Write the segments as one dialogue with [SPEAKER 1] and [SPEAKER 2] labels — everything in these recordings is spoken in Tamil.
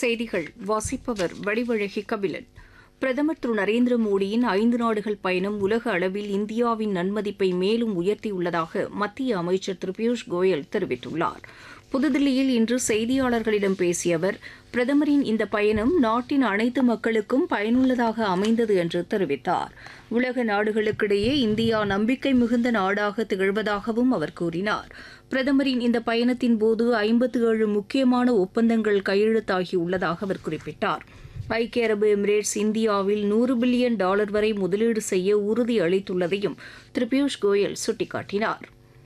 [SPEAKER 1] செய்திகள் வாசிப்பவர் வடிவழகி கபிலன் பிரதமர் திரு நரேந்திர மோடியின் ஐந்து நாடுகள் பயணம் உலக அளவில் இந்தியாவின் நன்மதிப்பை மேலும் உயர்த்தியுள்ளதாக மத்திய அமைச்சர் திரு பியூஷ் கோயல் தெரிவித்துள்ளார் புதுதில்லியில் இன்று செய்தியாளர்களிடம் பேசிய அவர் பிரதமரின் இந்த பயணம் நாட்டின் அனைத்து மக்களுக்கும் பயனுள்ளதாக அமைந்தது என்று தெரிவித்தார் உலக நாடுகளுக்கிடையே இந்தியா நம்பிக்கை மிகுந்த நாடாக திகழ்வதாகவும் அவர் கூறினார் பிரதமரின் இந்த பயணத்தின் போது ஐம்பத்து ஏழு முக்கியமான ஒப்பந்தங்கள் கையெழுத்தாகியுள்ளதாக அவர் குறிப்பிட்டார் ஐக்கிய அரபு எமிரேட்ஸ் இந்தியாவில் நூறு பில்லியன் டாலர் வரை முதலீடு செய்ய உறுதி அளித்துள்ளதையும் திரு பியூஷ் கோயல் சுட்டிக்காட்டினார்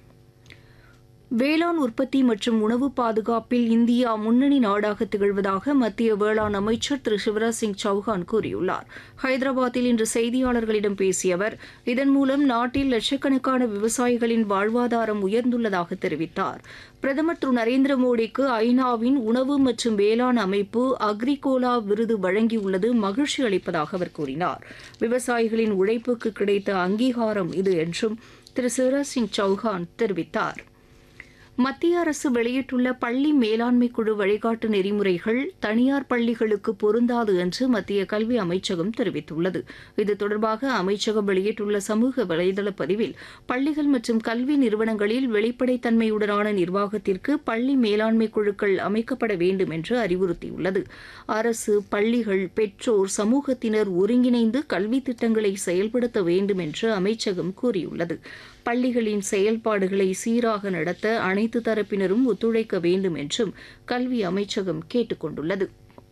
[SPEAKER 1] வேளாண் உற்பத்தி மற்றும் உணவு பாதுகாப்பில் இந்தியா முன்னணி நாடாக திகழ்வதாக மத்திய வேளாண் அமைச்சர் திரு சிவராஜ் சிங் சௌஹான் கூறியுள்ளார் ஹைதராபாத்தில் இன்று செய்தியாளர்களிடம் பேசிய அவர் இதன் மூலம் நாட்டில் லட்சக்கணக்கான விவசாயிகளின் வாழ்வாதாரம் உயர்ந்துள்ளதாக தெரிவித்தார் பிரதமர் திரு நரேந்திர மோடிக்கு ஐநாவின் உணவு மற்றும் வேளாண் அமைப்பு அக்ரிகோலா விருது வழங்கியுள்ளது மகிழ்ச்சி அளிப்பதாக அவர் கூறினார் விவசாயிகளின் உழைப்புக்கு கிடைத்த அங்கீகாரம் இது என்றும் திரு சிவராஜ் சிங் சௌஹான் தெரிவித்தார் மத்திய அரசு வெளியிட்டுள்ள பள்ளி மேலாண்மை குழு வழிகாட்டு நெறிமுறைகள் தனியார் பள்ளிகளுக்கு பொருந்தாது என்று மத்திய கல்வி அமைச்சகம் தெரிவித்துள்ளது இது தொடர்பாக அமைச்சகம் வெளியிட்டுள்ள சமூக வலைதள பதிவில் பள்ளிகள் மற்றும் கல்வி நிறுவனங்களில் வெளிப்படைத்தன்மையுடனான நிர்வாகத்திற்கு பள்ளி மேலாண்மை குழுக்கள் அமைக்கப்பட வேண்டும் என்று அறிவுறுத்தியுள்ளது அரசு பள்ளிகள் பெற்றோர் சமூகத்தினர் ஒருங்கிணைந்து கல்வி திட்டங்களை செயல்படுத்த வேண்டும் என்று அமைச்சகம் கூறியுள்ளது பள்ளிகளின் செயல்பாடுகளை சீராக நடத்த அனைத்து தரப்பினரும் ஒத்துழைக்க வேண்டும் என்றும் கல்வி அமைச்சகம் கேட்டுக் கொண்டுள்ளது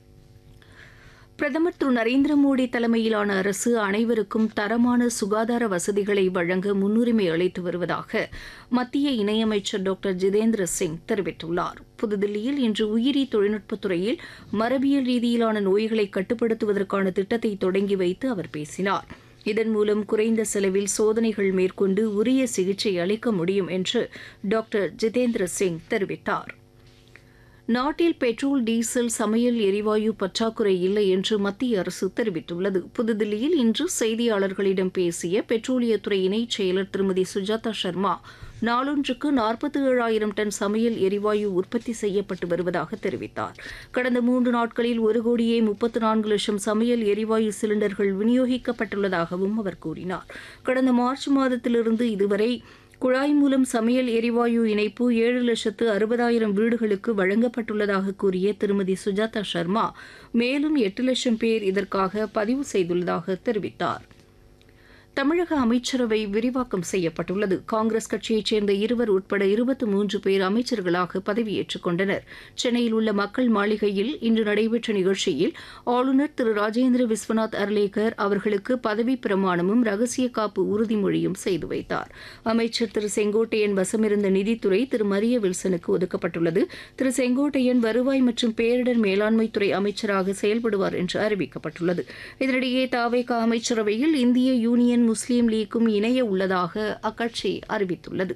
[SPEAKER 1] பிரதமர் திரு நரேந்திர மோடி தலைமையிலான அரசு அனைவருக்கும் தரமான சுகாதார வசதிகளை வழங்க முன்னுரிமை அளித்து வருவதாக மத்திய இணையமைச்சர் டாக்டர் ஜிதேந்திர சிங் தெரிவித்துள்ளார் புதுதில்லியில் இன்று உயிரி தொழில்நுட்பத்துறையில் மரபியல் ரீதியிலான நோய்களை கட்டுப்படுத்துவதற்கான திட்டத்தை தொடங்கி வைத்து அவர் பேசினார் இதன் மூலம் குறைந்த செலவில் சோதனைகள் மேற்கொண்டு உரிய சிகிச்சை அளிக்க முடியும் என்று டாக்டர் ஜிதேந்திர சிங் தெரிவித்தார் நாட்டில் பெட்ரோல் டீசல் சமையல் எரிவாயு பற்றாக்குறை இல்லை என்று மத்திய அரசு தெரிவித்துள்ளது புதுதில்லியில் இன்று செய்தியாளர்களிடம் பேசிய பெட்ரோலியத்துறை இணைச் செயலர் திருமதி சுஜாதா சர்மா நாளொன்றுக்கு நாற்பத்தி ஏழாயிரம் டன் சமையல் எரிவாயு உற்பத்தி செய்யப்பட்டு வருவதாக தெரிவித்தார் கடந்த மூன்று நாட்களில் ஒரு கோடியே முப்பத்து நான்கு லட்சம் சமையல் எரிவாயு சிலிண்டர்கள் விநியோகிக்கப்பட்டுள்ளதாகவும் அவர் கூறினார் கடந்த மார்ச் மாதத்திலிருந்து இதுவரை குழாய் மூலம் சமையல் எரிவாயு இணைப்பு ஏழு லட்சத்து அறுபதாயிரம் வீடுகளுக்கு வழங்கப்பட்டுள்ளதாக கூறிய திருமதி சுஜாதா சர்மா மேலும் எட்டு லட்சம் பேர் இதற்காக பதிவு செய்துள்ளதாக தெரிவித்தார் தமிழக அமைச்சரவை விரிவாக்கம் செய்யப்பட்டுள்ளது காங்கிரஸ் கட்சியைச் சேர்ந்த இருவர் உட்பட இருபத்தி மூன்று பேர் அமைச்சர்களாக பதவியேற்றுக் கொண்டனர் சென்னையில் உள்ள மக்கள் மாளிகையில் இன்று நடைபெற்ற நிகழ்ச்சியில் ஆளுநர் திரு ராஜேந்திர விஸ்வநாத் அர்லேகர் அவர்களுக்கு பதவிப் பிரமாணமும் ரகசிய காப்பு உறுதிமொழியும் செய்து வைத்தார் அமைச்சர் திரு செங்கோட்டையன் வசமிருந்த நிதித்துறை திரு மரிய வில்சனுக்கு ஒதுக்கப்பட்டுள்ளது திரு செங்கோட்டையன் வருவாய் மற்றும் பேரிடர் மேலாண்மைத்துறை அமைச்சராக செயல்படுவார் என்று அறிவிக்கப்பட்டுள்ளது இதனிடையே தாவேகா அமைச்சரவையில் இந்திய யூனியன் முஸ்லீம் லீக்கும் இணைய உள்ளதாக அக்கட்சி அறிவித்துள்ளது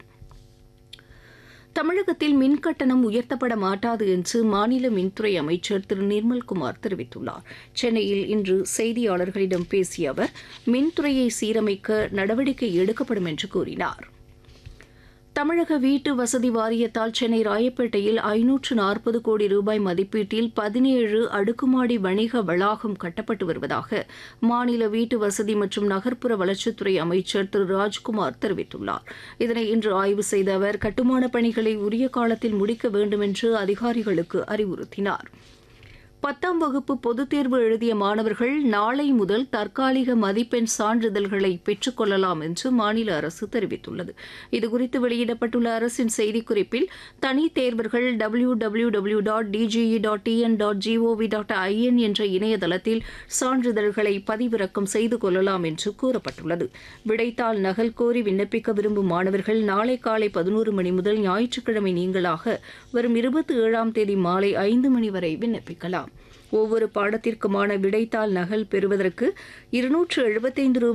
[SPEAKER 1] தமிழகத்தில் மின் கட்டணம் உயர்த்தப்பட மாட்டாது என்று மாநில மின்துறை அமைச்சர் திரு நிர்மல்குமார் தெரிவித்துள்ளார் சென்னையில் இன்று செய்தியாளர்களிடம் பேசிய அவர் மின்துறையை சீரமைக்க நடவடிக்கை எடுக்கப்படும் என்று கூறினார் தமிழக வீட்டு வசதி வாரியத்தால் சென்னை ராயப்பேட்டையில் ஐநூற்று நாற்பது கோடி ரூபாய் மதிப்பீட்டில் பதினேழு அடுக்குமாடி வணிக வளாகம் கட்டப்பட்டு வருவதாக மாநில வீட்டு வசதி மற்றும் நகர்ப்புற வளர்ச்சித்துறை அமைச்சர் திரு ராஜ்குமார் தெரிவித்துள்ளார் இதனை இன்று ஆய்வு செய்த அவர் கட்டுமான பணிகளை உரிய காலத்தில் முடிக்க வேண்டும் என்று அதிகாரிகளுக்கு அறிவுறுத்தினார் பத்தாம் வகுப்பு பொதுத் தேர்வு எழுதிய மாணவர்கள் நாளை முதல் தற்காலிக மதிப்பெண் சான்றிதழ்களை பெற்றுக் கொள்ளலாம் என்று மாநில அரசு தெரிவித்துள்ளது இதுகுறித்து வெளியிடப்பட்டுள்ள அரசின் செய்திக்குறிப்பில் தனி தேர்வர்கள் W W W dot DGE dot TN dot GOV dot IN என்ற இணையதளத்தில் சான்றிதழ்களை பதிவிறக்கம் செய்து கொள்ளலாம் என்று கூறப்பட்டுள்ளது விடைத்தாள் நகல் கோரி விண்ணப்பிக்க விரும்பும் மாணவர்கள் நாளை காலை பதினோரு மணி முதல் ஞாயிற்றுக்கிழமை நீங்களாக வரும் இருபத்தி ஏழாம் தேதி மாலை ஐந்து மணி வரை விண்ணப்பிக்கலாம் ஒவ்வொரு பாடத்திற்குமான விடைத்தாள் நகல் பெறுவதற்கு இருநூற்று எழுபத்தைந்து ரூபாய்